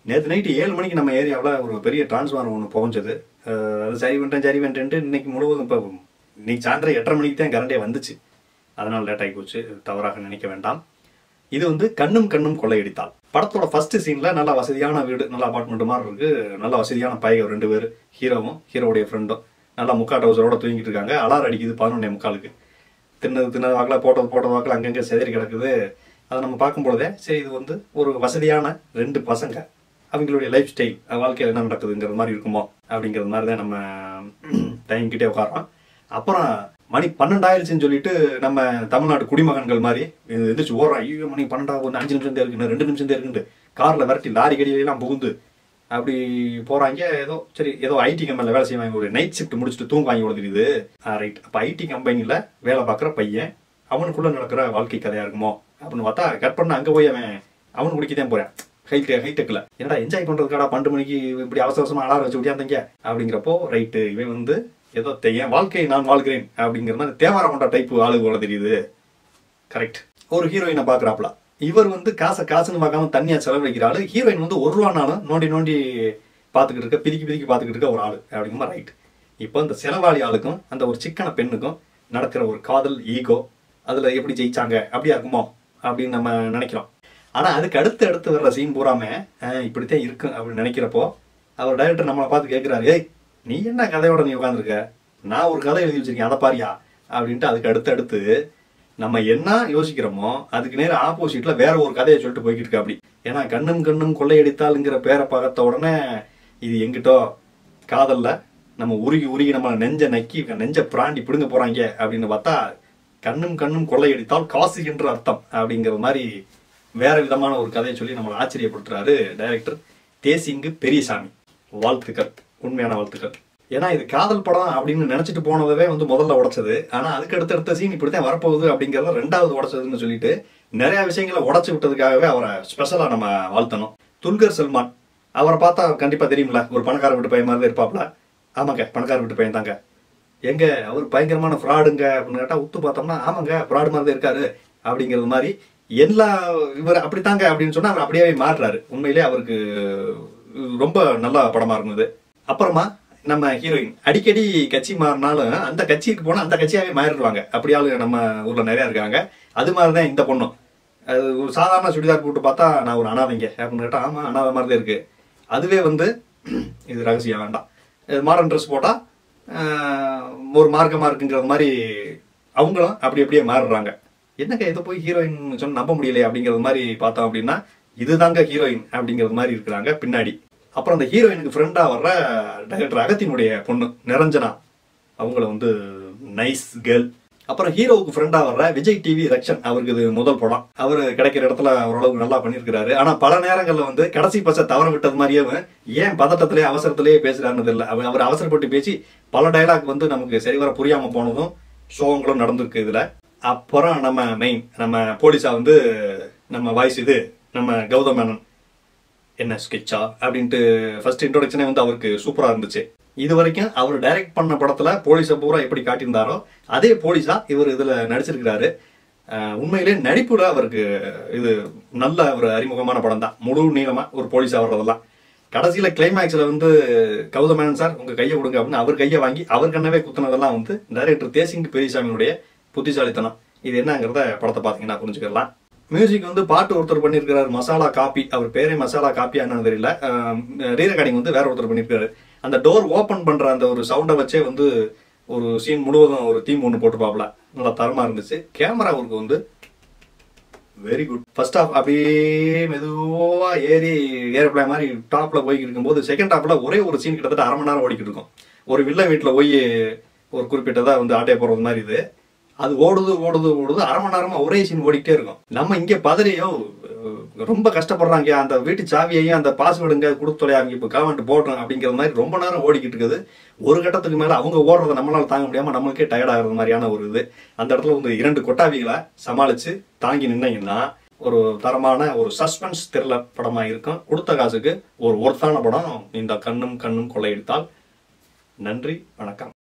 நேற்று நைட்டு ஏழு மணிக்கு நம்ம ஏரியாவில் ஒரு பெரிய டிரான்ஸ்ஃபார்மர் ஒன்று புகஞ்சது அஹ் அது சரி பண்ணிட்டேன் சரி பண்ணிட்டேன்ட்டு இன்னைக்கு முழுவதும் இப்போ இன்னைக்கு சாயந்தரம் எட்டரை மணிக்கு தான் கரண்டே வந்துச்சு அதனால் லேட் ஆகி போச்சு தவறாக நினைக்க வேண்டாம் இது வந்து கண்ணும் கண்ணும் கொள்ளையடித்தாள் படத்தோட ஃபர்ஸ்ட் சீன்ல நல்ல வசதியான வீடு நல்ல அபார்ட்மெண்ட் மாதிரி இருக்கு நல்ல வசதியான பையன் ரெண்டு பேர் ஹீரோவும் ஹீரோவுடைய ஃப்ரெண்டும் நல்லா முக்கா டவுசரோட தூங்கிட்டு இருக்காங்க அலாரம் அடிக்குது பதினொன்னே முக்காலுக்கு தின்னது தின்னது வாக்கில் போட்டது போட்டது வாக்கில் அங்கங்கே செதறி கிடக்குது அதை நம்ம பார்க்கும் பொழுதே சரி இது வந்து ஒரு வசதியான ரெண்டு பசங்க அவங்களுடைய லைஃப் ஸ்டைல் வாழ்க்கையில் என்ன நடக்குதுங்கிற மாதிரி இருக்குமோ அப்படிங்கிறது மாதிரி தான் நம்ம டைம் கிட்டே உட்காரோம் அப்புறம் மணி பன்னெண்டாயிருச்சுன்னு சொல்லிட்டு நம்ம தமிழ்நாட்டு குடிமகன்கள் மாதிரி எந்திரிச்சு ஓடுறோம் ஐயோ மணி பன்னெண்டாவது ஒன்று அஞ்சு நிமிஷம் தான் இருக்குன்னு ரெண்டு நிமிஷம் தான் இருக்குன்னு காரில் விரட்டி லாரி கடியெல்லாம் புகுந்து அப்படி போறாங்க ஏதோ சரி ஏதோ ஐடி கம்பெனியில் வேலை செய்வாங்க ஒரு நைட் ஷிஃப்ட் முடிச்சுட்டு தூங்குவாங்க இவ்வளோ தெரியுது ரைட் அப்போ ஐடி கம்பெனியில் வேலை பார்க்குற பையன் அவனுக்குள்ள நடக்கிற வாழ்க்கை கதையா இருக்குமோ அப்படின்னு பார்த்தா கட் பண்ண அங்கே போய் அவன் அவன் குடிக்க தான் போறேன் ஹைட் ஹைடெக்கில் என்னடா என்ஜாய் பண்ணுறதுக்காடா பன்னெண்டு மணிக்கு இப்படி அவசர அவசரமா அலாரம் வச்சு விட்டியாந்தீங்க அப்படிங்கிறப்போ ரைட்டு இவன் வந்து ஏதோ தெ- என் வாழ்க்கையை நான் வாழ்கிறேன் அப்படிங்கிற மாதிரி தேவார கொண்ட டைப் ஆளு போல தெரியுது கரெக்ட் ஒரு ஹீரோயினை பாக்குறாப்ல இவர் வந்து காசை காசுன்னு பார்க்காம தண்ணியா செலவழிக்கிற ஆளு ஹீரோயின் வந்து ஒரு ரூபானாலும் நோண்டி நோண்டி பார்த்துக்கிட்டு இருக்க பிதிக்கி பிதிக்கி பார்த்துக்கிட்டு இருக்க ஒரு ஆளு அப்படிங்கிற மாதிரி ரைட் இப்போ இந்த செலவாளி ஆளுக்கும் அந்த ஒரு சிக்கன பெண்ணுக்கும் நடக்கிற ஒரு காதல் ஈகோ அதுல எப்படி ஜெயிச்சாங்க அப்படியா இருக்குமோ அப்படின்னு நம்ம நினைக்கிறோம் ஆனா அதுக்கு அடுத்து அடுத்து வர்ற சீன் பூராம அஹ், இப்படித்தான் இருக்கும் அப்படின்னு நினைக்கிறப்போ அவர் டைரக்டர் நம்மளை பார்த்து கேட்கிறாரு ஏய் நீ என்ன கதையோட நீ உட்காந்துருக்க நான் ஒரு கதை எழுதி வச்சிருக்கேன் அதை பாரியா அப்படின்ட்டு அதுக்கு அடுத்து அடுத்து நம்ம என்ன யோசிக்கிறோமோ அதுக்கு நேர ஆப்போசிட்ல வேற ஒரு கதையை சொல்லிட்டு போய்கிட்டு இருக்கு அப்படி ஏன்னா கண்ணும் கண்ணும் கொள்ளையடித்தாளுங்கிற பேரை பார்த்த உடனே இது எங்கிட்டோ காதல்ல நம்ம உருகி உருகி நம்ம நெஞ்ச நக்கி நெஞ்ச பிராண்டி பிடுங்க போறாங்க அப்படின்னு பார்த்தா கண்ணும் கண்ணும் கொள்ளையடித்தால் காசு என்று அர்த்தம் அப்படிங்கிற மாதிரி வேற விதமான ஒரு கதையை சொல்லி நம்மளை ஆச்சரியப்படுத்துறாரு டைரக்டர் தேசிங்கு பெரியசாமி வாழ்த்துக்கள் உண்மையான வாழ்த்துக்கள் ஏன்னா இது காதல் படம் அப்படின்னு நினைச்சிட்டு போனதவே வந்து முதல்ல உடைச்சது ஆனா அதுக்கு அடுத்த அடுத்த சீன் இப்படித்தான் வரப்போகுது அப்படிங்கறத ரெண்டாவது உடைச்சதுன்னு சொல்லிட்டு நிறைய விஷயங்களை உடைச்சு விட்டதுக்காகவே அவரை ஸ்பெஷலா நம்ம வாழ்த்தணும் துல்கர் சல்மான் அவரை பார்த்தா கண்டிப்பா தெரியும்ல ஒரு பணக்கார வீட்டு பையன் மாதிரி தான் இருப்பாப்ல ஆமாங்க பணக்கார வீட்டு பையன் தாங்க எங்க அவர் பயங்கரமான ஃப்ராடுங்க அப்படின்னு கேட்டா உத்து பார்த்தோம்னா ஆமாங்க ஃப்ராடு மாதிரி தான் இருக்காரு அப்படிங்கிறது மாதிரி எல்லா இவர் அப்படித்தாங்க அப்படின்னு சொன்னா அவர் அப்படியே மாறுறாரு உண்மையிலே அவருக்கு ரொம்ப நல்ல படமா இருந்தது அப்புறமா நம்ம ஹீரோயின் அடிக்கடி கட்சி மாறினாலும் அந்த கட்சிக்கு போனா அந்த கட்சியாவே மாறிடுவாங்க அப்படி ஆளு நம்ம ஊர்ல நிறைய இருக்காங்க அது மாதிரிதான் இந்த பொண்ணும் அது ஒரு சாதாரண சுடிதார் போட்டு பார்த்தா நான் ஒரு அனாதைங்க அப்படின்னு கேட்டா ஆமா அனாதை மாதிரி தான் இருக்கு அதுவே வந்து இது ரகசியம் வேண்டாம் மாடர்ன் ட்ரெஸ் போட்டா ஆஹ், ஒரு மார்க்கமா இருக்குங்கிறது மாதிரி அவங்களும் அப்படி அப்படியே மாறுறாங்க என்னங்க இதை போய் ஹீரோயின் சொன்ன நம்ப முடியலையே அப்படிங்கிறது மாதிரி பார்த்தோம் அப்படின்னா இதுதாங்க ஹீரோயின் அப்படிங்கிறது மாதிரி இருக்கிறாங்க பின்னாடி அப்புறம் அந்த ஹீரோயினுக்கு ஃப்ரெண்டா வர்ற டைரக்டர் அகத்தினுடைய பொண்ணு நிரஞ்சனா அவங்கள வந்து நைஸ் கேர்ள் அப்புறம் ஹீரோவுக்கு ஃப்ரெண்டா வர்ற விஜய் டிவி ரக்ஷன் அவருக்கு இது முதல் படம் அவர் கிடைக்கிற இடத்துல ஓரளவுக்கு நல்லா பண்ணியிருக்கிறாரு ஆனா பல நேரங்கள்ல வந்து கடைசி பச தவற விட்டது மாதிரியே ஏன் பதட்டத்திலே அவசரத்திலேயே பேசுறாருன்னு தெரியல அவர் அவர் அவசரப்பட்டு பேசி பல டைலாக் வந்து நமக்கு சரிவர புரியாம போனதும் சோகங்களும் நடந்திருக்கு இதுல அப்புறம் நம்ம மெயின் நம்ம போலீஸா வந்து நம்ம வாய்ஸ் இது நம்ம கௌதம் மேனன் என்ன ஸ்கெட்சா அப்படின்ட்டு ஃபர்ஸ்ட் இன்ட்ரோடக்ஷனே வந்து அவருக்கு சூப்பரா இருந்துச்சு இது வரைக்கும் அவர் டைரக்ட் பண்ண படத்துல போலீஸை பூரா எப்படி காட்டியிருந்தாரோ அதே போலீஸா இவர் இதுல நடிச்சிருக்கிறாரு அஹ் உண்மையிலே நடிப்புல அவருக்கு இது நல்ல ஒரு அறிமுகமான படம் தான் முழு நீளமா ஒரு போலீஸா வர்றதெல்லாம் கடைசியில கிளைமேக்ஸ்ல வந்து கௌதமேனன் சார் உங்க கையை கொடுங்க அப்படின்னு அவர் கையை வாங்கி அவர் கண்ணவே குத்துனதெல்லாம் வந்து டைரக்டர் தேசிங் பெரியசாமியுடைய புத்திசாலித்தனம் இது என்னங்கிறத படத்தை பாத்தீங்கன்னா புரிஞ்சுக்கலாம் மியூசிக் வந்து பாட்டு ஒருத்தர் பண்ணியிருக்கிறாரு மசாலா காப்பி அவர் பேரே மசாலா காப்பியா என்னன்னு தெரியல ரீ ரெக்கார்டிங் வந்து வேற ஒருத்தர் பண்ணியிருக்காரு அந்த டோர் ஓபன் பண்ற அந்த ஒரு சவுண்டை வச்சே வந்து ஒரு சீன் முழுவதும் ஒரு தீம் ஒன்று போட்டுப்பாப்ல நல்லா தரமா இருந்துச்சு கேமரா ஒர்க் வந்து வெரி குட் ஃபர்ஸ்ட் ஹாஃப் அப்படியே மெதுவா ஏறி ஏரோப்ளேன் மாதிரி டாப்ல போய்கிட்டு இருக்கும்போது செகண்ட் ஹாஃப்ல ஒரே ஒரு சீன் கிட்டத்தட்ட அரை மணி நேரம் ஓடிக்கிட்டு இருக்கும் ஒரு வில்ல வீட்டுல போய் ஒரு குறிப்பிட்டதா வந்து ஆட்டைய போறது மாதிரி இது அது ஓடுது ஓடுது ஓடுது அரை மணி நேரமா ஒரே சீன் ஓடிக்கிட்டே இருக்கும் நம்ம இங்க பதறியோ அஹ், ரொம்ப கஷ்டப்படுறாங்க அந்த வீட்டு சாவியையும் அந்த பாஸ்வேர்டுங்க கொடுத்துலையா அவங்க இப்போ காவன்ட்டு போட்டோம் அப்படிங்கிற மாதிரி ரொம்ப நேரம் ஓடிக்கிட்டு இருக்குது ஒரு கட்டத்துக்கு மேல அவங்க ஓடுறத நம்மளால தாங்க முடியாம நம்மளுக்கே டயர்ட் ஆகுற மாதிரியான ஒரு இது அந்த இடத்துல வந்து இரண்டு கொட்டாவிகளை சமாளிச்சு தாங்கி நின்னீங்கன்னா ஒரு தரமான ஒரு சஸ்பென்ஸ் த்ரில்லர் படமா இருக்கும் கொடுத்த காசுக்கு ஒரு ஒர்த்தான படம் இந்த கண்ணும் கண்ணும் கொள்ளையடித்தால் நன்றி வணக்கம்